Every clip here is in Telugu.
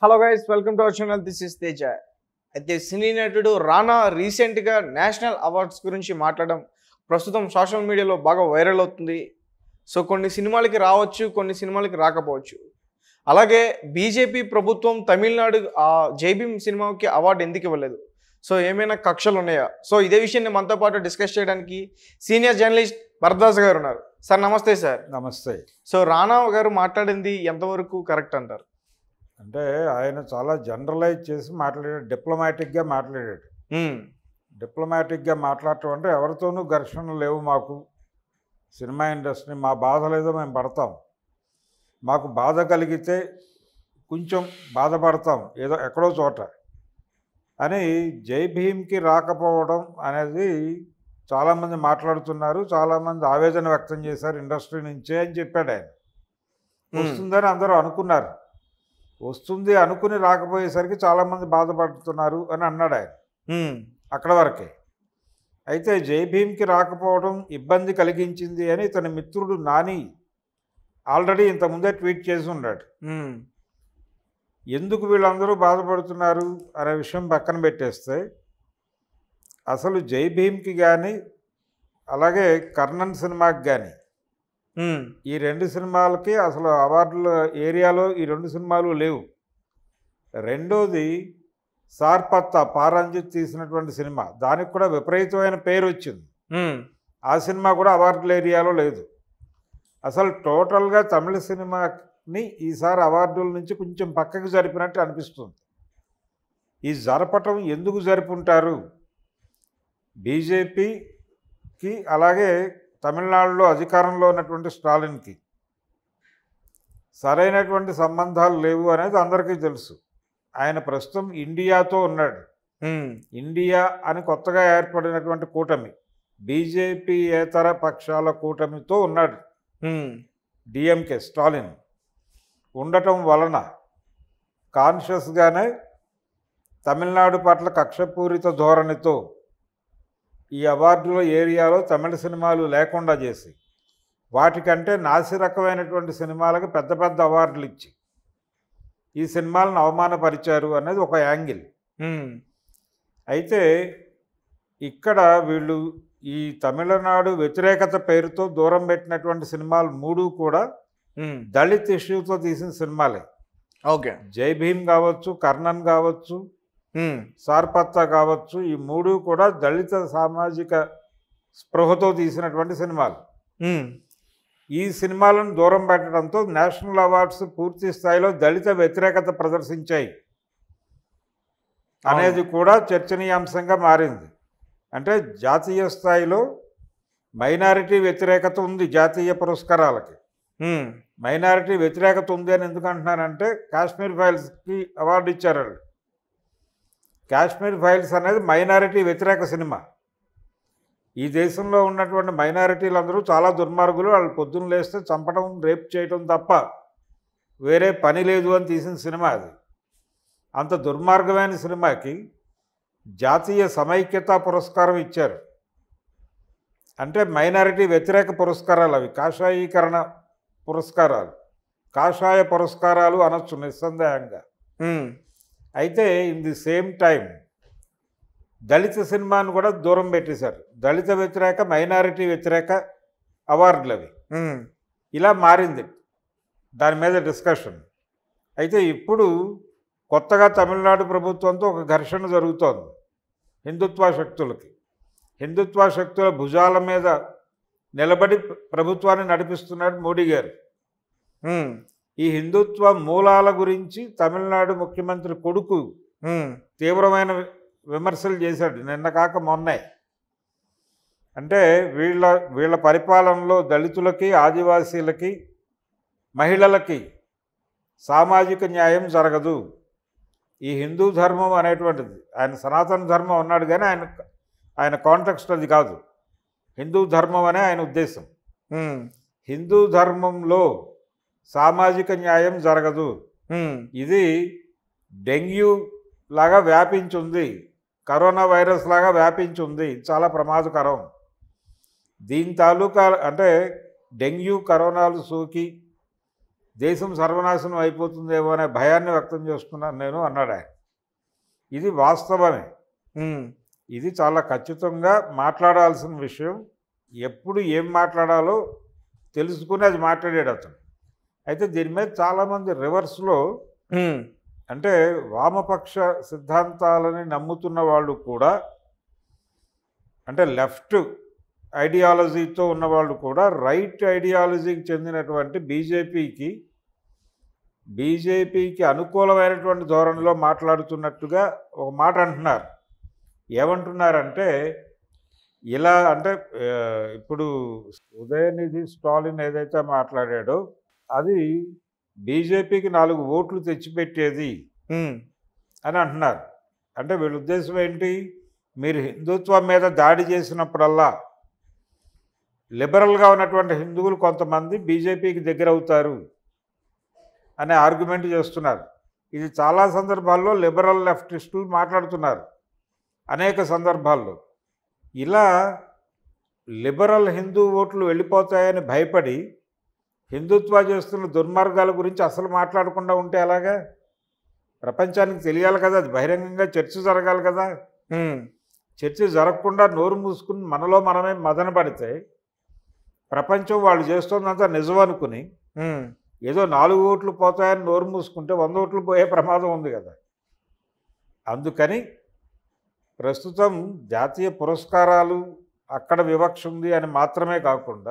hello guys welcome to our channel this is Teja అయితే సినీ నటుడు రానా రీసెంట్గా నేషనల్ అవార్డ్స్ గురించి మాట్లాడడం ప్రస్తుతం సోషల్ మీడియాలో బాగా వైరల్ అవుతుంది సో కొన్ని సినిమాలకి రావచ్చు కొన్ని సినిమాలకి రాకపోవచ్చు అలాగే బీజేపీ ప్రభుత్వం తమిళనాడు ఆ జైభీమ్ సినిమాకి అవార్డు ఎందుకు ఇవ్వలేదు సో ఏమైనా కక్షలు ఉన్నాయా సో ఇదే విషయాన్ని మనతో పాటు డిస్కస్ చేయడానికి సీనియర్ జర్నలిస్ట్ వరదాస్ గారు ఉన్నారు సార్ నమస్తే సార్ నమస్తే సో రానా గారు మాట్లాడింది ఎంతవరకు కరెక్ట్ అంటారు అంటే ఆయన చాలా జనరలైజ్ చేసి మాట్లాడాడు డిప్లొమాటిక్గా మాట్లాడాడు ఉమ్, డిప్లొమాటిక్గా మాట్లాడటం అంటే ఎవరితోనూ ఘర్షణలు లేవు మాకు సినిమా ఇండస్ట్రీ మా బాధలు ఏదో మేము పడతాం మాకు బాధ కలిగితే కొంచెం బాధపడతాం ఏదో ఎక్కడో చోట అని జై భీమ్కి రాకపోవడం అనేది చాలామంది మాట్లాడుతున్నారు చాలామంది ఆవేదన వ్యక్తం చేశారు ఇండస్ట్రీ నుంచే అని చెప్పాడు ఆయన ఉమ్, వస్తుందని అందరూ అనుకున్నారు వస్తుంది అనుకుని రాకపోయేసరికి చాలామంది బాధపడుతున్నారు అని అన్నాడు ఆయన ఉమ్, అక్కడ వరకే అయితే జై భీమ్కి రాకపోవడం ఇబ్బంది కలిగించింది అని తన మిత్రుడు నాని ఆల్రెడీ ఇంతకుముందే ట్వీట్ చేసి ఉన్నాడు ఉమ్, ఎందుకు వీళ్ళందరూ బాధపడుతున్నారు అనే విషయం పక్కన పెట్టేస్తే అసలు జై భీమ్కి కానీ అలాగే కర్ణన్ సినిమాకి కానీ ఉమ్, ఈ రెండు సినిమాలకి అసలు అవార్డుల ఏరియాలో ఈ రెండు సినిమాలు లేవు రెండోది సార్పత్తా పారంజిత్ తీసినటువంటి సినిమా దానికి కూడా విపరీతమైన పేరు వచ్చింది ఉమ్, ఆ సినిమా కూడా అవార్డుల ఏరియాలో లేదు అసలు టోటల్గా తమిళ సినిమాని ఈసారి అవార్డుల నుంచి కొంచెం పక్కకి జరిపినట్టు అనిపిస్తుంది ఈ జరపటం ఎందుకు జరుపుంటారు బీజేపీకి అలాగే తమిళనాడులో అధికారంలో ఉన్నటువంటి స్టాలిన్కి సరైనటువంటి సంబంధాలు లేవు అనేది అందరికీ తెలుసు ఆయన ప్రస్తుతం ఇండియాతో ఉన్నాడు ఉమ్, ఇండియా అని కొత్తగా ఏర్పడినటువంటి కూటమి బీజేపీ ఏతర పక్షాల కూటమితో ఉన్నాడు ఉమ్, డిఎంకే స్టాలిన్ ఉండటం వలన కాన్షియస్గానే తమిళనాడు పట్ల కక్షపూరిత ధోరణితో ఈ అవార్డుల ఏరియాలో తమిళ సినిమాలు లేకుండా చేసి వాటికంటే నాసిరకమైనటువంటి సినిమాలకు పెద్ద పెద్ద అవార్డులు ఇచ్చి ఈ సినిమాలను అవమానపరిచారు అనేది ఒక యాంగిల్ ఉమ్, అయితే ఇక్కడ వీళ్ళు ఈ తమిళనాడు వ్యతిరేకత పేరుతో దూరం పెట్టినటువంటి సినిమాలు మూడు కూడా ఉమ్, దళిత్ ఇష్యూతో తీసిన సినిమాలే ఓకే జై భీమ్ కావచ్చు కర్ణన్ కావచ్చు ఉమ్, సార్పత్తా కావచ్చు ఈ మూడు కూడా దళిత సామాజిక స్పృహతో తీసినటువంటి సినిమాలు ఉమ్, ఈ సినిమాలను దూరం పెట్టడంతో నేషనల్ అవార్డ్స్ పూర్తి స్థాయిలో దళిత వ్యతిరేకత ప్రదర్శించాయి అనేది కూడా చర్చనీయాంశంగా మారింది అంటే జాతీయ స్థాయిలో మైనారిటీ వ్యతిరేకత ఉంది జాతీయ పురస్కారాలకి ఉమ్, మైనారిటీ వ్యతిరేకత ఉంది అని ఎందుకు అంటున్నానంటే కాశ్మీర్ ఫైల్స్కి అవార్డు ఇచ్చారు వాళ్ళు కాశ్మీర్ ఫైల్స్ అనేది మైనారిటీ వ్యతిరేక సినిమా ఈ దేశంలో ఉన్నటువంటి మైనారిటీలందరూ చాలా దుర్మార్గులు వాళ్ళు పొద్దున్న లేస్తే చంపడం రేప్ చేయడం తప్ప వేరే పని లేదు అని తీసిన సినిమా అది అంత దుర్మార్గమైన సినిమాకి జాతీయ సమైక్యతా పురస్కారం ఇచ్చారు అంటే మైనారిటీ వ్యతిరేక పురస్కారాలు అవి కాషాయీకరణ పురస్కారాలు కాషాయ పురస్కారాలు అనొచ్చు నిస్సందేహంగా ఉమ్, అయితే ఇన్ ది సేమ్ టైం దళిత సినిమాను కూడా దూరం పెట్టేశారు దళిత వ్యతిరేక మైనారిటీ వ్యతిరేక అవార్డులు అవి ఉమ్, ఇలా మారింది దాని మీద డిస్కషన్ అయితే ఇప్పుడు కొత్తగా తమిళనాడు ప్రభుత్వంతో ఒక ఘర్షణ జరుగుతోంది హిందుత్వ శక్తులకి హిందుత్వ శక్తుల భుజాల మీద నిలబడి ప్ర- ప్రభుత్వాన్ని నడిపిస్తున్నాడు మోడీ గారు ఉమ్, ఈ హిందుత్వ మూలాల గురించి తమిళనాడు ముఖ్యమంత్రి కొడుకు ఉమ్, తీవ్రమైన వి- విమర్శలు చేశాడు నిన్న కాక మొన్నే అంటే వీళ్ళ వీళ్ళ పరిపాలనలో దళితులకి ఆదివాసీలకి మహిళలకి సామాజిక న్యాయం జరగదు ఈ హిందూ ధర్మం అనేటువంటిది ఆయన సనాతన ధర్మం అన్నాడు కానీ ఆయన ఆయన కాంటెక్స్ట్ అది కాదు హిందూ ధర్మం అనే ఆయన ఉద్దేశం ఉమ్, హిందూ ధర్మంలో సామాజిక న్యాయం జరగదు ఉమ్, ఇది డెంగ్యూ లాగా వ్యాపించుంది కరోనా వైరస్ లాగా వ్యాపించుంది చాలా ప్రమాదకరం దీని తాలూకా అంటే డెంగ్యూ కరోనాలు సోకి దేశం సర్వనాశనం అయిపోతుందేమో అనే భయాన్ని వ్యక్తం చేస్తున్నాను నేను అన్నాడు ఆయన ఇది వాస్తవమే ఉమ్, ఇది చాలా ఖచ్చితంగా మాట్లాడాల్సిన విషయం ఎప్పుడు ఏం మాట్లాడాలో తెలుసుకుని అది మాట్లాడాడు అతను అయితే దీని మీద చాలామంది రివర్స్లో ఉమ్, అంటే వామపక్ష సిద్ధాంతాలని నమ్ముతున్న వాళ్ళు కూడా అంటే లెఫ్ట్ ఐడియాలజీతో ఉన్నవాళ్ళు కూడా రైట్ ఐడియాలజీకి చెందినటువంటి బీజేపీకి బీజేపీకి అనుకూలమైనటువంటి ధోరణిలో మాట్లాడుతున్నట్టుగా ఒక మాట అంటున్నారు ఏమంటున్నారంటే ఇలా అంటే ఆ, ఇప్పుడు ఉదయనిధి స్టాలిన్ ఏదైతే మాట్లాడాడో అది బీజేపీకి నాలుగు ఓట్లు తెచ్చిపెట్టేది ఉమ్, అని అంటున్నారు అంటే వీళ్ళ ఉద్దేశం ఏంటి మీరు హిందుత్వం మీద దాడి చేసినప్పుడల్లా లిబరల్గా ఉన్నటువంటి హిందువులు కొంతమంది బీజేపీకి దగ్గర అవుతారు అనే ఆర్గ్యుమెంట్ చేస్తున్నారు ఇది చాలా సందర్భాల్లో లిబరల్ లెఫ్టిస్టులు మాట్లాడుతున్నారు అనేక సందర్భాల్లో ఇలా లిబరల్ హిందూ ఓట్లు వెళ్ళిపోతాయని భయపడి హిందుత్వ చేస్తున్న దుర్మార్గాల గురించి అసలు మాట్లాడకుండా ఉంటే ఎలాగా ప్రపంచానికి తెలియాలి కదా అది బహిరంగంగా చర్చ జరగాలి కదా ఉమ్, చర్చ జరగకుండా నోరు మూసుకుని మనలో మనమే మదన పడితే ప్రపంచం వాళ్ళు చేస్తున్నంత నిజం అనుకుని ఉమ్, ఏదో నాలుగు ఓట్లు పోతాయని నోరు మూసుకుంటే వంద ఓట్లు పోయే ప్రమాదం ఉంది కదా అందుకని ప్రస్తుతం జాతీయ పురస్కారాలు అక్కడ వివక్ష ఉంది అని మాత్రమే కాకుండా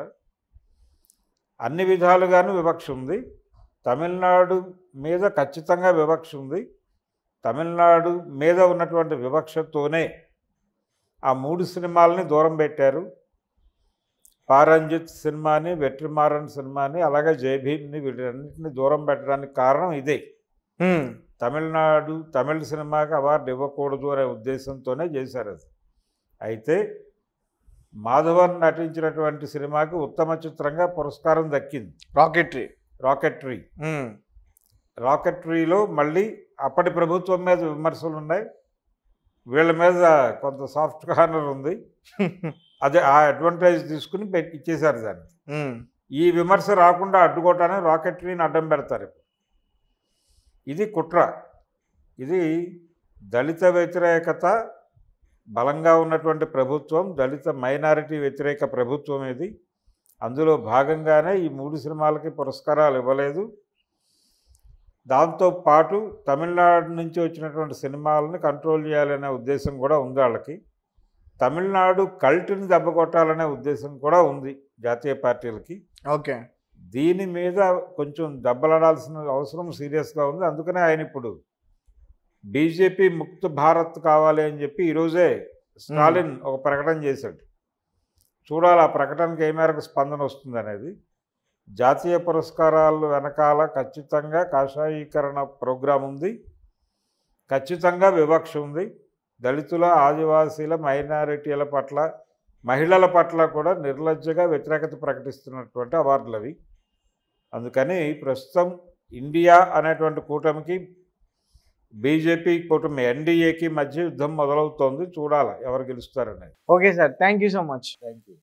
అన్ని విధాలుగాను వివక్ష ఉంది తమిళనాడు మీద ఖచ్చితంగా వివక్ష ఉంది తమిళనాడు మీద ఉన్నటువంటి వివక్షతోనే ఆ మూడు సినిమాలని దూరం పెట్టారు పారంజిత్ సినిమాని వెట్రిమారన్ సినిమాని అలాగే జయభీమ్ని వీటన్నిటిని దూరం పెట్టడానికి కారణం ఇదే ఉమ్, తమిళనాడు తమిళ సినిమాకి అవార్డు ఇవ్వకూడదు అనే ఉద్దేశంతోనే చేశారు అది అయితే మాధవన్ నటించినటువంటి సినిమాకి ఉత్తమ చిత్రంగా పురస్కారం దక్కింది రాకెట్రీ రాకెట్రీ ఉమ్, రాకెట్రీలో మళ్ళీ అప్పటి ప్రభుత్వం మీద విమర్శలు ఉన్నాయి వీళ్ళ మీద కొంత సాఫ్ట్ కార్నర్ ఉంది అదే ఆ అడ్వాంటేజ్ తీసుకుని పెట్టి ఇచ్చేశారు దాన్ని ఉమ్, ఈ విమర్శ రాకుండా అడ్డుకోవటానికి రాకెట్రీని అడ్డం పెడతారు ఇప్పుడు ఇది కుట్ర ఇది దళిత వ్యతిరేకత బలంగా ఉన్నటువంటి ప్రభుత్వం దళిత మైనారిటీ వ్యతిరేక ప్రభుత్వం ఇది అందులో భాగంగానే ఈ మూడు సినిమాలకి పురస్కారాలు ఇవ్వలేదు దాంతో పాటు తమిళనాడు నుంచి వచ్చినటువంటి సినిమాలని కంట్రోల్ చేయాలనే ఉద్దేశం కూడా ఉంది వాళ్ళకి తమిళనాడు కల్ట్ని దెబ్బకొట్టాలనే ఉద్దేశం కూడా ఉంది జాతీయ పార్టీలకి ఓకే దీని మీద కొంచెం దెబ్బలాడాల్సిన అవసరం సీరియస్గా ఉంది అందుకనే ఆయన ఇప్పుడు బీజేపీ ముక్త భారత్ కావాలి అని చెప్పి ఈరోజే స్టాలిన్ ఒక ప్రకటన చేశాడు చూడాలి ఆ ప్రకటనకి ఏ మేరకు స్పందన వస్తుంది అనేది జాతీయ పురస్కారాలు వెనకాల ఖచ్చితంగా కాషాయీకరణ ప్రోగ్రాం ఉంది ఖచ్చితంగా వివక్ష ఉంది దళితుల ఆదివాసీల మైనారిటీల పట్ల మహిళల పట్ల కూడా నిర్లజ్జగా వ్యతిరేకత ప్రకటిస్తున్నటువంటి అవార్డులు అవి అందుకని ప్రస్తుతం ఇండియా అనేటువంటి కూటమికి బీజేపీ కూటమి ఎన్డీఏకి మధ్య యుద్ధం మొదలవుతోంది చూడాలి ఎవరు గెలుస్తారనేది okay sir thank you so much thank you